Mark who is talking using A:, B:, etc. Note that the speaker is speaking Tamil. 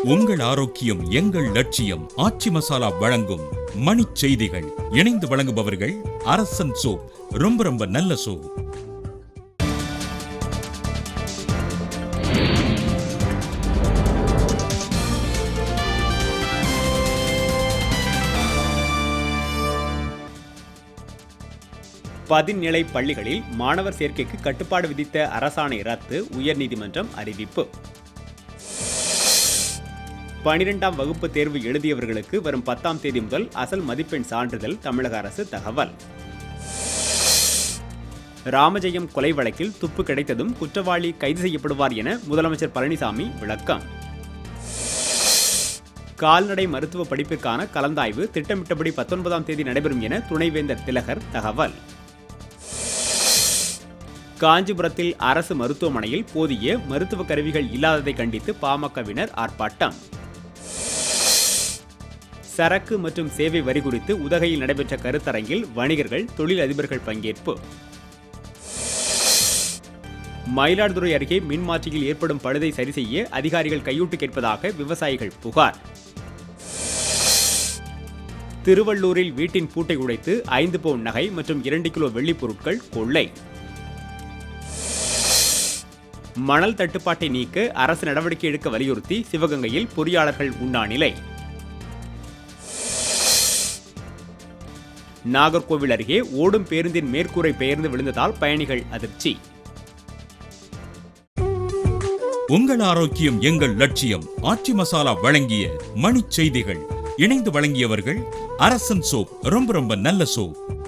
A: உங்கள் ஆரோக்கியம் எங்கள் லட்சியம் ஆச்சி மசாலா வழங்கும் மணிச் செய்திகள் இணைந்து வழங்குபவர்கள் அரசன் சோப் ரொம்ப ரொம்ப நல்ல சோப்
B: பதிநிலை பள்ளிகளில் மாணவர் சேர்க்கைக்கு கட்டுப்பாடு விதித்த அரசாணை ரத்து உயர்நீதிமன்றம் அறிவிப்பு பனிரெண்டாம் வகுப்பு தேர்வு எழுதியவர்களுக்கு வரும் பத்தாம் தேதி முதல் அசல் மதிப்பெண் சான்றிதழ் தமிழக அரசு தகவல் ராமஜெயம் கொலை வழக்கில் துப்பு கிடைத்ததும் குற்றவாளி கைது செய்யப்படுவார் என முதலமைச்சர் பழனிசாமி விளக்கம் கால்நடை மருத்துவ படிப்பிற்கான கலந்தாய்வு திட்டமிட்டபடி பத்தொன்பதாம் தேதி நடைபெறும் என துணைவேந்தர் திலகர் தகவல் காஞ்சிபுரத்தில் அரசு மருத்துவமனையில் போதிய மருத்துவ கருவிகள் இல்லாததை கண்டித்து பாமகவினர் ஆர்ப்பாட்டம் சரக்கு மற்றும் சேவை வரி குறித்து உதகையில் நடைபெற்ற கருத்தரங்கில் வணிகர்கள் தொழில் அதிபர்கள் பங்கேற்பு மயிலாடுதுறை அருகே மின்மாற்றியில் ஏற்படும் பழுதை சரி செய்ய அதிகாரிகள் கையூட்டு கேட்பதாக விவசாயிகள் புகார் திருவள்ளூரில் வீட்டின் பூட்டை உடைத்து ஐந்து பவுன் நகை மற்றும் இரண்டு கிலோ வெள்ளிப் பொருட்கள் கொள்ளை மணல் தட்டுப்பாட்டை நீக்க அரசு நடவடிக்கை எடுக்க வலியுறுத்தி சிவகங்கையில் பொறியாளர்கள் உண்ணாநிலை நாகர்கோவில் அருகே ஓடும் பேருந்தின் மேற்கூரை பெயர்ந்து விழுந்ததால் பயணிகள் அதிர்ச்சி
A: உங்கள் ஆரோக்கியம் எங்கள் லட்சியம் ஆச்சி மசாலா வழங்கிய மணிச் செய்திகள் இணைந்து வழங்கியவர்கள் அரசன் சோப் ரொம்ப ரொம்ப நல்ல சோப்